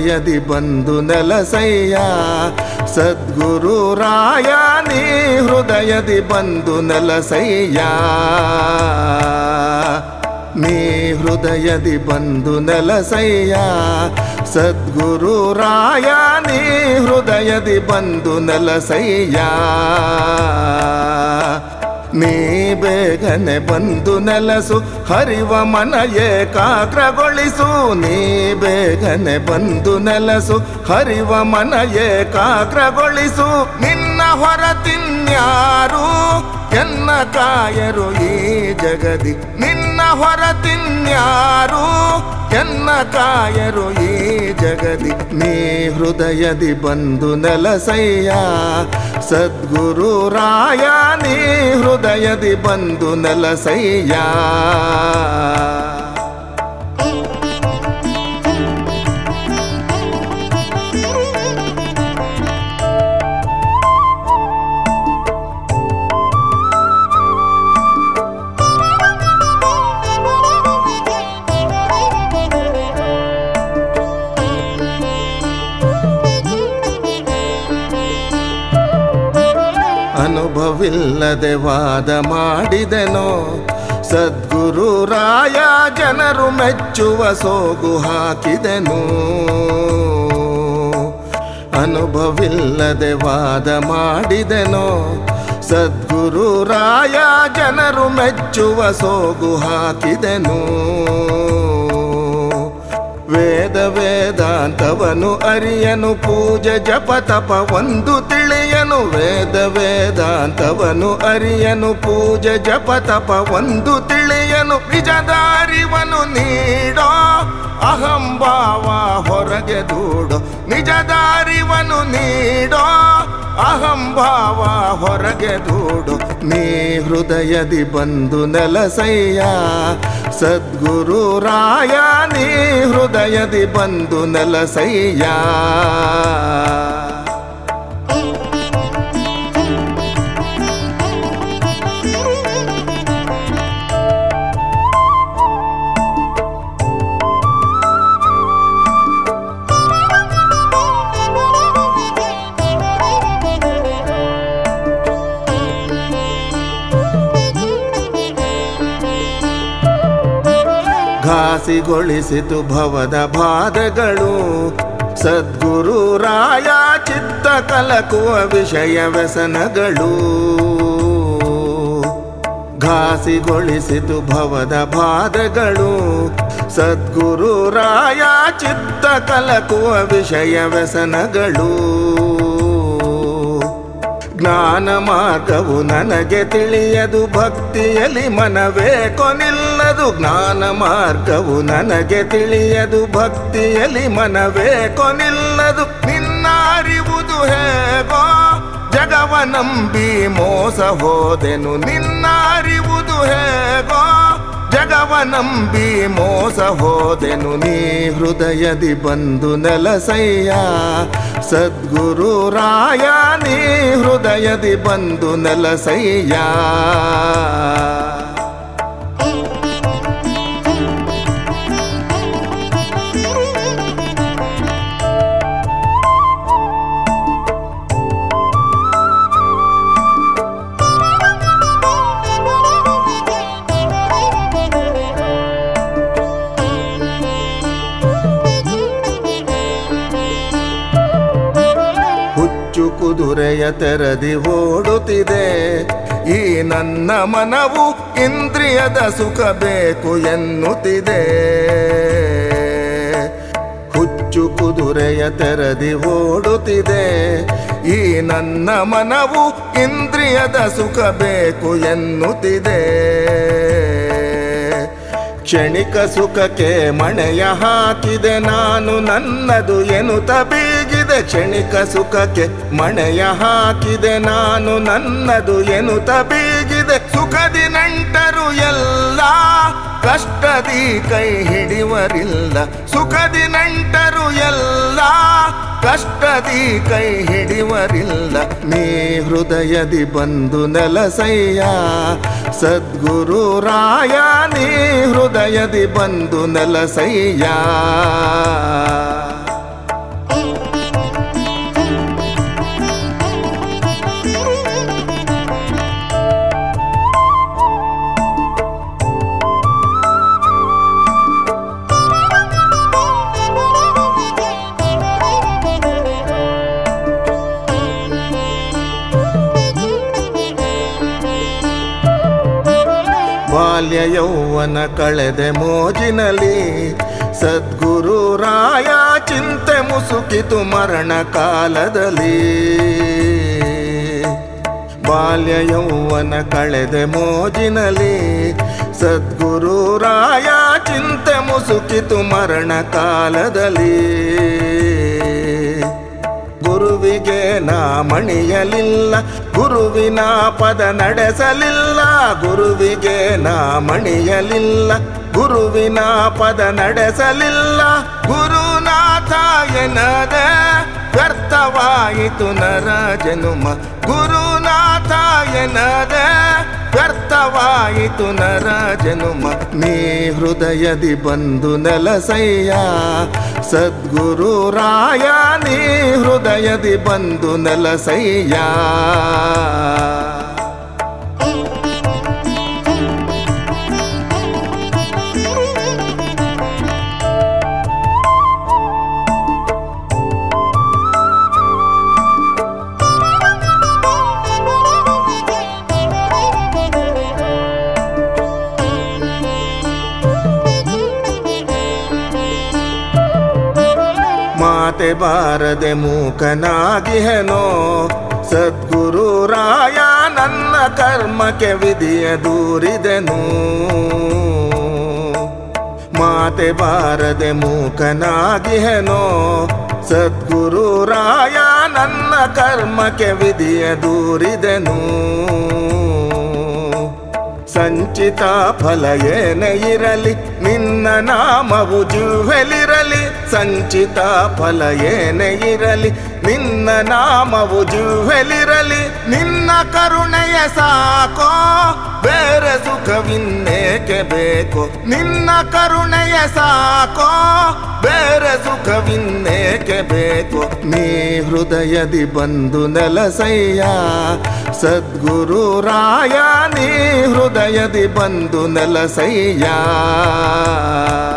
ಹೃದಯದಿ ಬಂದು ನೆಲಸಯ್ಯ ಸದ್ಗುರು ರಾಯ ನೀ ಹೃದಯದಿ ಬಂದು ನೆಲಸಯ್ಯ ನೀ ಹೃದಯದಿ ಬಂದು ನೆಲಸಯ್ಯ ಸದ್ಗುರು ರಾಯ ನೀ ಹೃದಯದಿ ಬಂದು ನೆಲಸಯ್ಯ ನೀ ಬೇಗನೆ ಬಂದು ನೆಲಸು ಹರಿವ ಮನ ಏಕಾಗ್ರಗೊಳಿಸು ನೀ ಬೇಗನೆ ಬಂದು ನೆಲಸು ಹರಿವ ಮನ ಏಕಾಗ್ರಗೊಳಿಸು ನಿನ್ನ ಹೊರತಿನ್ಯಾರು ಎನ್ನ ಕಾಯರು ಈ ಜಗದಿ ನಿನ್ನ ಹೊರತಿನ್ಯಾರು ಎನ್ನ ಕಾಯರು ಈ ಜಗದಿ ನೀ ಹೃದಯದಿ ಬಂದು ನೆಲಸಯ್ಯ ಸದ್ಗುರು ರಾಯ ನೀ ಹೃದಯದಿ ಬಂದು ನೆಲಸಯ್ಯ ಅನುಭವಿಲ್ಲದೆ ವಾದ ಮಾಡಿದೆನೋ ಸದ್ಗುರು ರಾಯ ಜನರು ಮೆಚ್ಚುವ ಸೋಗು ಹಾಕಿದೆನು ಅನುಭವಿಲ್ಲದೆ ವಾದ ಮಾಡಿದೆನೋ ಸದ್ಗುರು ರಾಯ ಜನರು ಮೆಚ್ಚುವ ಸೋಗು ಹಾಕಿದೆನು ವೇದ ವೇದಾಂತವನು ಅರಿಯನು ಪೂಜೆ ಜಪ ತಪ ಒಂದು ತಿಳಿಯನು ವೇದ ವೇದಾಂತವನು ಅರಿಯನು ಪೂಜೆ ಜಪ ತಪ ಒಂದು ತಿಳಿಯನು ನಿಜದ ಅರಿವನು ನೀಡೋ ಅಹಂಭಾವ ಹೊರಗೆ ದೂಡೋ ನಿಜದ ಅರಿವನು ನೀಡೋ ಅಹಂಭಾವ ಹೊರಗೆ ದೂಡು ನೀ ಹೃದಯದಿ ಬಂದು ನೆಲಸಯ್ಯ ಸದ್ಗುರು ರಾಯ ನೀ ಹೃದಯದಿ ಬಂದು ನೆಲಸಯ್ಯ ಘಾಸಿಗೊಳಿಸಿತು ಭವದ ಬಾಧಗಳು ಸದ್ಗುರು ರಾಯ ಚಿತ್ತ ಕಲಕುವ ವಿಷಯ ವ್ಯಸನಗಳು ಘಾಸಿಗೊಳಿಸಿತು ಭವದ ಬಾಧಗಳು ಸದ್ಗುರು ರಾಯ ಚಿತ್ತ ಕಲಕುವ ವಿಷಯ ವ್ಯಸನಗಳು ಜ್ಞಾನ ಮಾರ್ಗವು ನನಗೆ ತಿಳಿಯದು ಭಕ್ತಿಯಲ್ಲಿ ಮನವೇ ಕೊನಿಲ್ಲದು ಜ್ಞಾನ ಮಾರ್ಗವು ನನಗೆ ತಿಳಿಯದು ಭಕ್ತಿಯಲ್ಲಿ ಮನವೇ ಕೊನಿಲ್ಲದು ನಿನ್ನ ಅರಿವುದು ಹೇಗೋ ಜಗವ ನಂಬಿ ಮೋಸ ಹೋದೆನು ನಿನ್ನ ಅರಿವುದು ಹೇಗೋ ಜಗವ ನಂಬಿ ಮೋಸ ಹೋದೆನು ನೀ ಹೃದಯದಿ ಬಂದು ನೆಲಸಯ್ಯ ಸದ್ಗುರು ರಾಯ ನೀ ಹೃದಯದಿ ಬಂದು ನೆಲಸಯ್ಯ ಹುಚ್ಚು ಕುದುರೆಯ ತೆರದಿ ಓಡುತ್ತಿದೆ ಈ ನನ್ನ ಮನವು ಇಂದ್ರಿಯದ ಸುಖ ಬೇಕು ಎನ್ನುತ್ತಿದೆ ಹುಚ್ಚು ಕುದುರೆಯ ತೆರದಿ ಓಡುತ್ತಿದೆ ಈ ನನ್ನ ಮನವು ಇಂದ್ರಿಯದ ಸುಖ ಬೇಕು ಎನ್ನುತ್ತಿದೆ ಕ್ಷಣಿಕ ಸುಖಕ್ಕೆ ಮಣೆಯ ಹಾಕಿದೆ ನಾನು ನನ್ನದು ಎನ್ನುತ್ತ ಬೀಗಿದೆ ಕ್ಷಣಿಕ ಸುಖಕ್ಕೆ ಮಣೆಯ ಹಾಕಿದೆ ನಾನು ನನ್ನದು ಎನ್ನುತ್ತ ಬೀಗಿದೆ ಸುಖದಿ ನಂಟರು ಎಲ್ಲ ಕಷ್ಟದಿ ಕೈ ಹಿಡಿವರಿಲ್ಲ ಸುಖದಿ ನಂಟರು ಎಲ್ಲ ಕಷ್ಟದಿ ಕೈ ಹಿಡಿವರಿಲ್ಲ ನೀ ಹೃದಯದಿ ಬಂದು ನೆಲಸಯ್ಯ ಸದ್ಗುರು ರಾಯ ನೀ ಹೃದಯದಿ ಬಂದು ನೆಲಸಯ್ಯ ಬಾಲ್ಯ ಯೌವನ ಕಳೆದೆ ಮೋಜಿನಲಿ ಸದ್ಗುರು ರಾಯ ಚಿಂತೆ ಮುಸುಕಿತು ಮರಣ ಕಾಲದಲ್ಲಿ ಬಾಲ್ಯ ಯೌವನ ಕಳೆದೆ ಮೋಜಿನಲಿ ಸದ್ಗುರು ರಾಯ ಚಿಂತೆ ಮುಸುಕಿತು ಮರಣ ಕಾಲದಲ್ಲಿ ಗುರುವಿಗೆ ನಾ ಮಣಿಯಲಿಲ್ಲ ಗುರುವಿನ ಪದ ನಡೆಸಲಿಲ್ಲ ಗುರುವಿಗೆ ನಾ ಮಣಿಯಲಿಲ್ಲ ಗುರುವಿನ ಪದ ನಡೆಸಲಿಲ್ಲ ಗುರುನಾಥ ಎನ್ನದೆ ವ್ಯರ್ಥವಾಯಿತು ನರ ಜನುಮ ಗುರುನಾಥ ಎನ್ನದೆ ವ್ಯರ್ಥವಾಯಿತು ನರ ಜನುಮ ನೀ ಹೃದಯದಿ ಬಂದು ನೆಲಸಯ್ಯ ಸದ್ಗುರು ರಾಯ ನೀ ಹೃದಯದಿ ಬಂದು ನೆಲಸಯ್ಯ ಮಾತೆ ಬಾರದೆ ಮೂಕನಾಗಿಹೆನೋ ಸದ್ಗುರು ರಾಯ ನನ್ನ ಕರ್ಮಕ್ಕೆ ವಿಧಿಯ ದೂರಿದೆನು ಮಾತೆ ಬಾರದೆ ಮೂಕನಾಗಿಹೆನೋ ಸದ್ಗುರು ರಾಯ ನನ್ನ ಕರ್ಮಕ್ಕೆ ವಿಧಿಯ ದೂರಿದೆನು ಸಂಚಿತ ಫಲ ಏನೇ ಇರಲಿ ನಿನ್ನ ನಾಮವು ಜುವೆಲಿರಲಿ ಸಂಚಿತ ಫಲ ಏನೇ ಇರಲಿ ನಿನ್ನ ನಾಮವು ಜುವೆಲಿರಲಿ ನಿನ್ನ ಕರುಣೆಯ ಸಾಕೋ ಬೇರೆ ಸುಖವಿನ್ನೇಕೆ ಬೇಕು ನಿನ್ನ ಕರುಣೆಯ ಸಾಕೋ ಬೇರೆ ಸುಖವಿನ್ನೇಕೆ ಬೇಕು ನೀ ಹೃದಯದಿ ಬಂದು ನೆಲಸಯ್ಯ ಸದ್ಗುರು ರಾಯ ನೀ ಹೃದಯದಿ ಬಂದು ನೆಲಸಯ್ಯ